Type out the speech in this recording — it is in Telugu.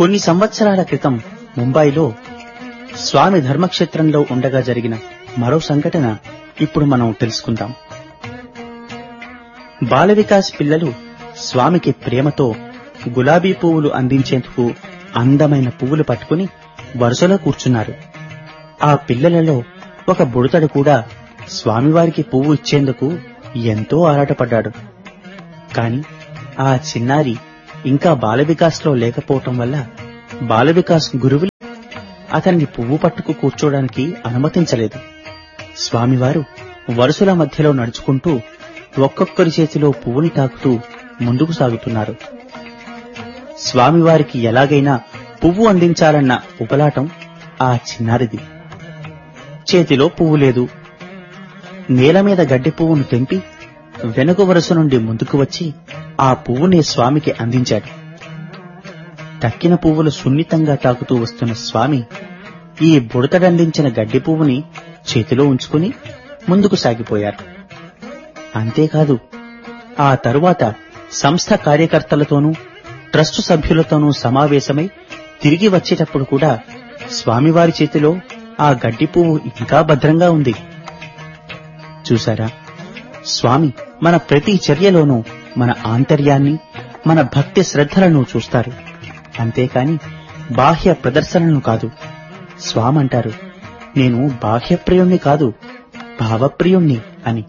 కొన్ని సంవత్సరాల క్రితం ముంబైలో స్వామి ధర్మక్షేత్రంలో ఉండగా జరిగిన మరో సంఘటన ఇప్పుడు మనం తెలుసుకుందాం బాల వికాస్ పిల్లలు స్వామికి ప్రేమతో గులాబీ పువ్వులు అందించేందుకు అందమైన పువ్వులు పట్టుకుని వరుసలో కూర్చున్నారు ఆ పిల్లలలో ఒక బుడతడు కూడా స్వామివారికి పువ్వు ఇచ్చేందుకు ఎంతో ఆరాటపడ్డాడు కాని ఆ చిన్నారి ఇంకా బాల వికాస్లో లేకపోవటం వల్ల బాల వికాస్ గురువులు అతన్ని పువ్వు పట్టుకు కూర్చోడానికి అనుమతించలేదు స్వామివారు వరుసల మధ్యలో నడుచుకుంటూ ఒక్కొక్కరి చేతిలో పువ్వుని తాకుతూ ముందుకు సాగుతున్నారు స్వామివారికి ఎలాగైనా పువ్వు అందించాలన్న ఉపలాటం ఆ చిన్నారిది చేతిలో పువ్వు లేదు నేల మీద గడ్డి పువ్వును తెంపి వెనుక వరుస నుండి ముందుకు వచ్చి ఆ పువ్వుని స్వామికి అందించాడు తక్కిన పువ్వులు సున్నితంగా తాకుతూ వస్తున్న స్వామి ఈ బుడతడందించిన గడ్డి పువ్వుని చేతిలో ఉంచుకుని ముందుకు సాగిపోయారు అంతేకాదు ఆ తరువాత సంస్థ కార్యకర్తలతోనూ ట్రస్టు సభ్యులతోనూ సమావేశమై తిరిగి వచ్చేటప్పుడు కూడా స్వామివారి చేతిలో ఆ గడ్డి పువ్వు ఇంకా భద్రంగా ఉంది చూసారా స్వామి మన ప్రతి చర్యలోనూ మన ఆంతర్యాన్ని మన భక్తి శ్రద్ధలను చూస్తారు అంతేకాని బాహ్య ప్రదర్శనను కాదు స్వామంటారు నేను బాహ్యప్రియుణ్ణి కాదు భావప్రియుణ్ణి